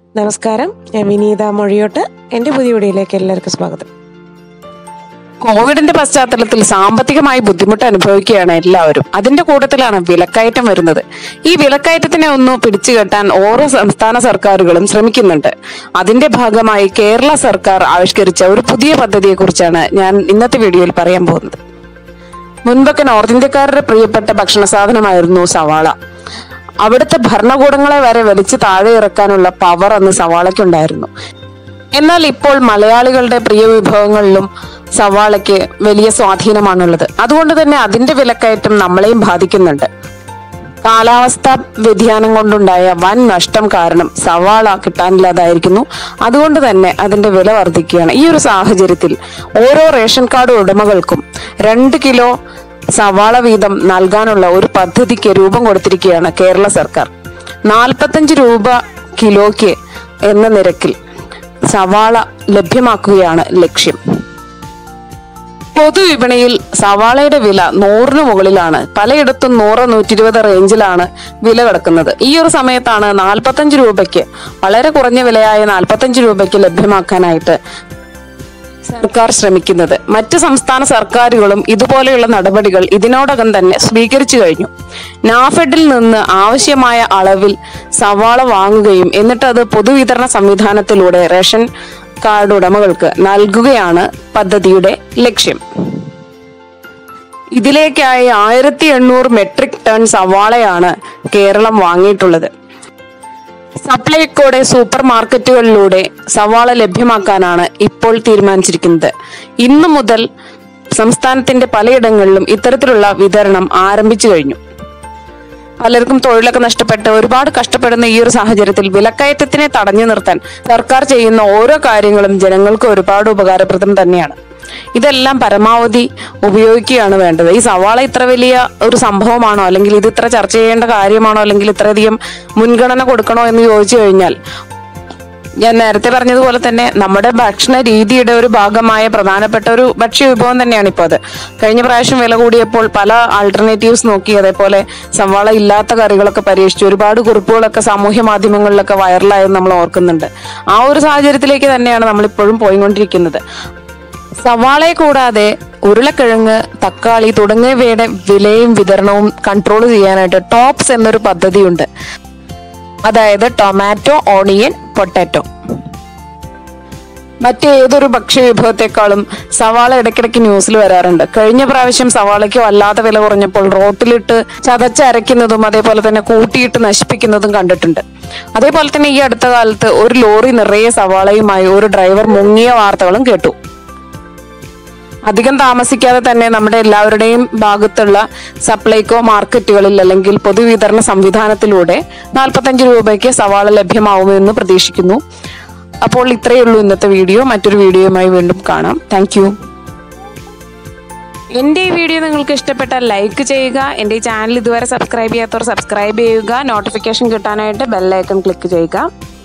നമസ്കാരം ഞാൻ വിനീത മൊഴിയോട്ട് എൻ്റെ പുതിയ വീഡിയോയിലേക്ക് എല്ലാവർക്കും സ്വാഗതം കോവിഡിന്റെ പശ്ചാത്തലത്തിൽ സാമ്പത്തികമായി ബുദ്ധിമുട്ട് അനുഭവിക്കുകയാണ് എല്ലാവരും അതിന്റെ കൂട്ടത്തിലാണ് വിലക്കയറ്റം വരുന്നത് ഈ വിലക്കയറ്റത്തിനെ ഒന്ന് പിടിച്ചു കെട്ടാൻ ഓരോ സംസ്ഥാന സർക്കാരുകളും ശ്രമിക്കുന്നുണ്ട് അതിന്റെ ഭാഗമായി കേരള സർക്കാർ ആവിഷ്കരിച്ച ഒരു പുതിയ പദ്ധതിയെക്കുറിച്ചാണ് ഞാൻ ഇന്നത്തെ വീഡിയോയിൽ പറയാൻ പോകുന്നത് മുൻപൊക്കെ നോർത്ത് ഇന്ത്യക്കാരുടെ പ്രിയപ്പെട്ട ഭക്ഷണ സാധനമായിരുന്നു സവാള അവിടുത്തെ ഭരണകൂടങ്ങളെ വരെ വലിച്ചു താഴെ ഇറക്കാനുള്ള പവർ അന്ന് സവാളയ്ക്കുണ്ടായിരുന്നു എന്നാൽ ഇപ്പോൾ മലയാളികളുടെ പ്രിയ വിഭവങ്ങളിലും സവാളയ്ക്ക് വലിയ സ്വാധീനമാണുള്ളത് അതുകൊണ്ട് തന്നെ അതിന്റെ വിലക്കയറ്റം നമ്മളെയും ബാധിക്കുന്നുണ്ട് കാലാവസ്ഥാ വ്യതിയാനം കൊണ്ടുണ്ടായ വൻ നഷ്ടം കാരണം സവാള കിട്ടാനില്ലാതായിരിക്കുന്നു അതുകൊണ്ട് തന്നെ അതിന്റെ വില വർദ്ധിക്കുകയാണ് ഈ ഒരു സാഹചര്യത്തിൽ ഓരോ റേഷൻ കാർഡ് ഉടമകൾക്കും രണ്ട് കിലോ സവാള വീതം നൽകാനുള്ള ഒരു പദ്ധതിക്ക് രൂപം കൊടുത്തിരിക്കുകയാണ് കേരള സർക്കാർ നാൽപ്പത്തഞ്ച് രൂപ കിലോയ്ക്ക് എന്ന നിരക്കിൽ സവാള ലഭ്യമാക്കുകയാണ് ലക്ഷ്യം പൊതുവിപണിയിൽ സവാളയുടെ വില നൂറിന് മുകളിലാണ് പലയിടത്തും നൂറ് നൂറ്റി ഇരുപത് റേഞ്ചിലാണ് വില കിടക്കുന്നത് ഈ ഒരു സമയത്താണ് നാൽപ്പത്തഞ്ച് രൂപയ്ക്ക് വളരെ കുറഞ്ഞ വിലയായ നാൽപ്പത്തഞ്ച് രൂപയ്ക്ക് ലഭ്യമാക്കാനായിട്ട് സർക്കാർ ശ്രമിക്കുന്നത് മറ്റ് സംസ്ഥാന സർക്കാരുകളും ഇതുപോലെയുള്ള നടപടികൾ ഇതിനോടകം തന്നെ സ്വീകരിച്ചു കഴിഞ്ഞു നാഫെഡിൽ നിന്ന് ആവശ്യമായ അളവിൽ സവാള വാങ്ങുകയും എന്നിട്ട് അത് പൊതുവിതരണ സംവിധാനത്തിലൂടെ റേഷൻ കാർഡ് ഉടമകൾക്ക് നൽകുകയാണ് പദ്ധതിയുടെ ലക്ഷ്യം ഇതിലേക്കായി ആയിരത്തി എണ്ണൂറ് മെട്രിക് ടൺ സവാളയാണ് കേരളം വാങ്ങിയിട്ടുള്ളത് സപ്ലൈകോടെ സൂപ്പർ മാർക്കറ്റുകളിലൂടെ സവാള ലഭ്യമാക്കാനാണ് ഇപ്പോൾ തീരുമാനിച്ചിരിക്കുന്നത് ഇന്നു മുതൽ സംസ്ഥാനത്തിന്റെ പലയിടങ്ങളിലും ഇത്തരത്തിലുള്ള വിതരണം ആരംഭിച്ചു കഴിഞ്ഞു പലർക്കും തൊഴിലൊക്കെ നഷ്ടപ്പെട്ട് ഒരുപാട് കഷ്ടപ്പെടുന്ന ഈ ഒരു സാഹചര്യത്തിൽ വിലക്കയറ്റത്തിനെ തടഞ്ഞു നിർത്താൻ സർക്കാർ ചെയ്യുന്ന ഓരോ കാര്യങ്ങളും ജനങ്ങൾക്ക് ഒരുപാട് ഉപകാരപ്രദം തന്നെയാണ് ഇതെല്ലാം പരമാവധി ഉപയോഗിക്കുകയാണ് വേണ്ടത് ഈ സവാള ഇത്ര വലിയ ഒരു സംഭവമാണോ അല്ലെങ്കിൽ ഇത് ഇത്ര ചർച്ച ചെയ്യേണ്ട കാര്യമാണോ അല്ലെങ്കിൽ ഇത്രയധികം മുൻഗണന കൊടുക്കണോ എന്ന് ചോദിച്ചു കഴിഞ്ഞാൽ ഞാൻ നേരത്തെ പറഞ്ഞതുപോലെ തന്നെ നമ്മുടെ ഭക്ഷണ രീതിയുടെ ഒരു ഭാഗമായ പ്രധാനപ്പെട്ട ഒരു ഭക്ഷ്യ വിഭവം തന്നെയാണ് ഇപ്പോൾ അത് കഴിഞ്ഞ പ്രാവശ്യം വില കൂടിയപ്പോൾ പല ആൾട്ടർനേറ്റീവ്സ് നോക്കി അതേപോലെ സവാള ഇല്ലാത്ത കറികളൊക്കെ പരീക്ഷിച്ചു ഒരുപാട് കുറിപ്പുകളൊക്കെ സാമൂഹ്യ മാധ്യമങ്ങളിലൊക്കെ വൈറലായെന്ന് നമ്മൾ ഓർക്കുന്നുണ്ട് ആ ഒരു സാഹചര്യത്തിലേക്ക് തന്നെയാണ് നമ്മൾ ഇപ്പോഴും പോയിക്കൊണ്ടിരിക്കുന്നത് സവാളയെ കൂടാതെ ഉരുളക്കിഴങ്ങ് തക്കാളി തുടങ്ങിയവയുടെ വിലയും വിതരണവും കൺട്രോൾ ചെയ്യാനായിട്ട് ടോപ്സ് എന്നൊരു പദ്ധതിയുണ്ട് അതായത് ടൊമാറ്റോ ഓണിയൻ പൊട്ടാറ്റോ മറ്റേതൊരു ഭക്ഷ്യവിഭവത്തെക്കാളും സവാള ഇടയ്ക്കിടയ്ക്ക് ന്യൂസിൽ വരാറുണ്ട് കഴിഞ്ഞ പ്രാവശ്യം സവാളയ്ക്ക് വല്ലാതെ വില കുറഞ്ഞപ്പോൾ റോട്ടിലിട്ട് ചതച്ചരയ്ക്കുന്നതും അതേപോലെ തന്നെ കൂട്ടിയിട്ട് നശിപ്പിക്കുന്നതും കണ്ടിട്ടുണ്ട് അതേപോലെ തന്നെ ഈ അടുത്ത കാലത്ത് ഒരു ലോറി നിറയെ സവാളയുമായി ഒരു ഡ്രൈവർ മുങ്ങിയ വാർത്തകളും കേട്ടു അധികം താമസിക്കാതെ തന്നെ നമ്മുടെ എല്ലാവരുടെയും ഭാഗത്തുള്ള സപ്ലൈകോ മാർക്കറ്റുകളിൽ അല്ലെങ്കിൽ പൊതുവിതരണ സംവിധാനത്തിലൂടെ നാൽപ്പത്തഞ്ച് രൂപയ്ക്ക് സവാള ലഭ്യമാവുമെന്ന് പ്രതീക്ഷിക്കുന്നു അപ്പോൾ ഇത്രയേ ഉള്ളൂ ഇന്നത്തെ വീഡിയോ മറ്റൊരു വീഡിയോയുമായി വീണ്ടും കാണാം താങ്ക് എൻ്റെ ഈ വീഡിയോ നിങ്ങൾക്ക് ഇഷ്ടപ്പെട്ടാൽ ലൈക്ക് ചെയ്യുക എൻ്റെ ഈ ചാനൽ ഇതുവരെ സബ്സ്ക്രൈബ് ചെയ്യാത്തവർ സബ്സ്ക്രൈബ് ചെയ്യുക നോട്ടിഫിക്കേഷൻ കിട്ടാനായിട്ട് ബെല്ലൈക്കൺ ക്ലിക്ക് ചെയ്യുക